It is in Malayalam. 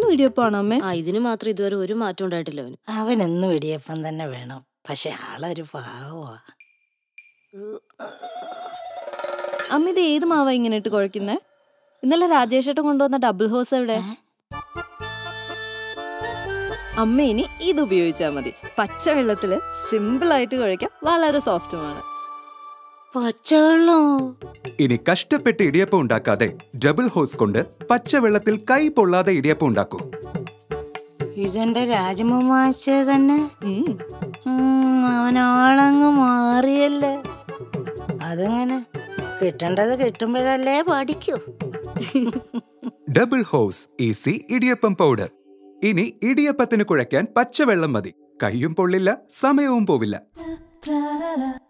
എന്നും ഇടിയപ്പാണോ അമ്മേ ആ ഇതിന് മാത്രം ഇതുവരെ ഒരു മാറ്റം ഉണ്ടായിട്ടില്ല അവന് അവനെന്നും ഇടിയപ്പം തന്നെ വേണം പക്ഷെ ആളൊരു പാവമാ അമ്മ ഇത് ഏത് മാവാ ഇങ്ങനെ ഇട്ട് കുഴക്കുന്നേ ഇന്നലെ രാജേഷേട്ടൻ കൊണ്ടുവന്ന ഡബിൾ ഹോസ് എവിടെ അമ്മ ഇനി ഇത് ഉപയോഗിച്ചാൽ മതി പച്ചവെള്ളത്തില് സിമ്പിൾ ആയിട്ട് കുഴയ്ക്കാം വളരെ സോഫ്റ്റുമാണ് പച്ചവെള്ളോ ഇനി കഷ്ടപ്പെട്ട് ഇടിയപ്പം ഉണ്ടാക്കാതെ ഡബിൾ ഹോസ് കൊണ്ട് പച്ചവെള്ളത്തിൽ കൈ പൊള്ളാതെ ഇടിയപ്പം ഉണ്ടാക്കൂ ഇതെന്റെ രാജമാശ തന്നെ ഉം. ഉം, അവനാളങ്ങ് മാറിയല്ലേ അതെങ്ങനെ കിട്ടേണ്ടത് കിട്ടുമ്പോഴല്ലേ പഠിക്കൂ double horse easy idiyappam powder ഇനി ഇടിയപ്പത്തിന് കുഴയ്ക്കാൻ പച്ചവെള്ളം മതി കൈയും പൊള്ളില്ല സമയവും പോവില്ല